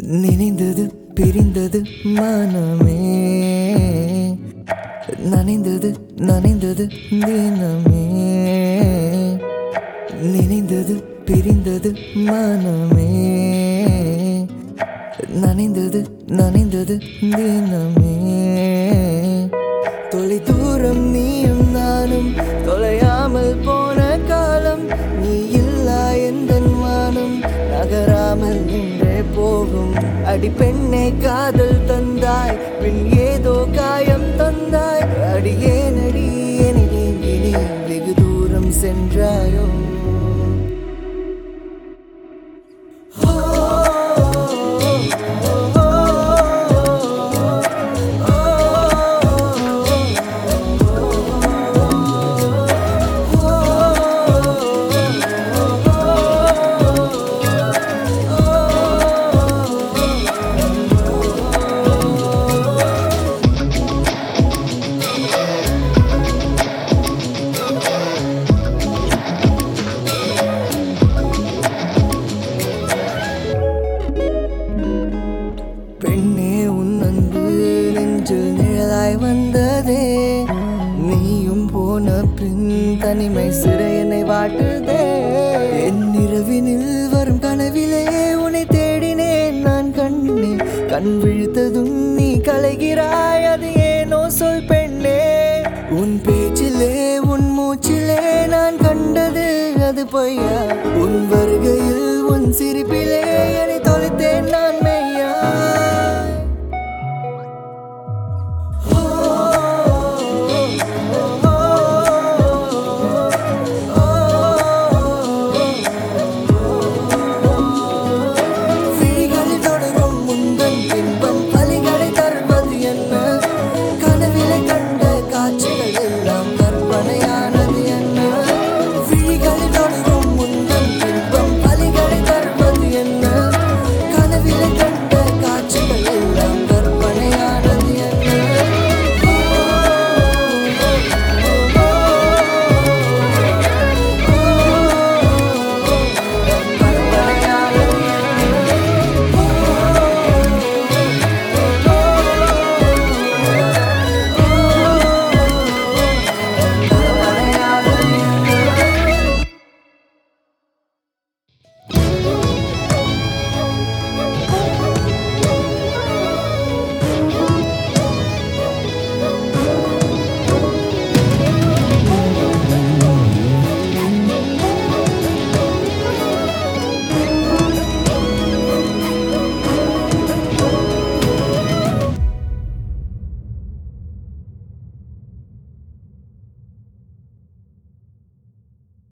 நினைந்தது பிரிந்தது மனமே நனைந்தது நனைந்தது தினமே நினைந்தது பிரிந்தது மனமே நனைந்தது நனைந்தது தினமே தொலை தூரம் நீயும் நானும் தொலையாமல் போன காலம் நீ இல்லா எந்த வானம் நகராமல் நின்றே போகும் அடி பெண்ணே காதல் தந்தாய் பின் ஏதோ காயம் தந்தாய் அடியே நடி என நீங்கி நீ வெகு தூரம் சென்றாயோ பெண்ணே உன் அன்பு நெஞ்சில் நிழலாய் வந்ததே நீயும் போன பின் தனிமை சிறையனை வாட்டுதே என் இரவினில் வரும் கனவிலே உன்னை தேடினேன் நான் கண்ணே கண் விழித்ததும் நீ கலைகிறாய் அது ஏனோ சொல் பெண்ணே உன் பேச்சிலே உன் மூச்சிலே நான் கண்டது அது பொய்யா உன் வருகையில்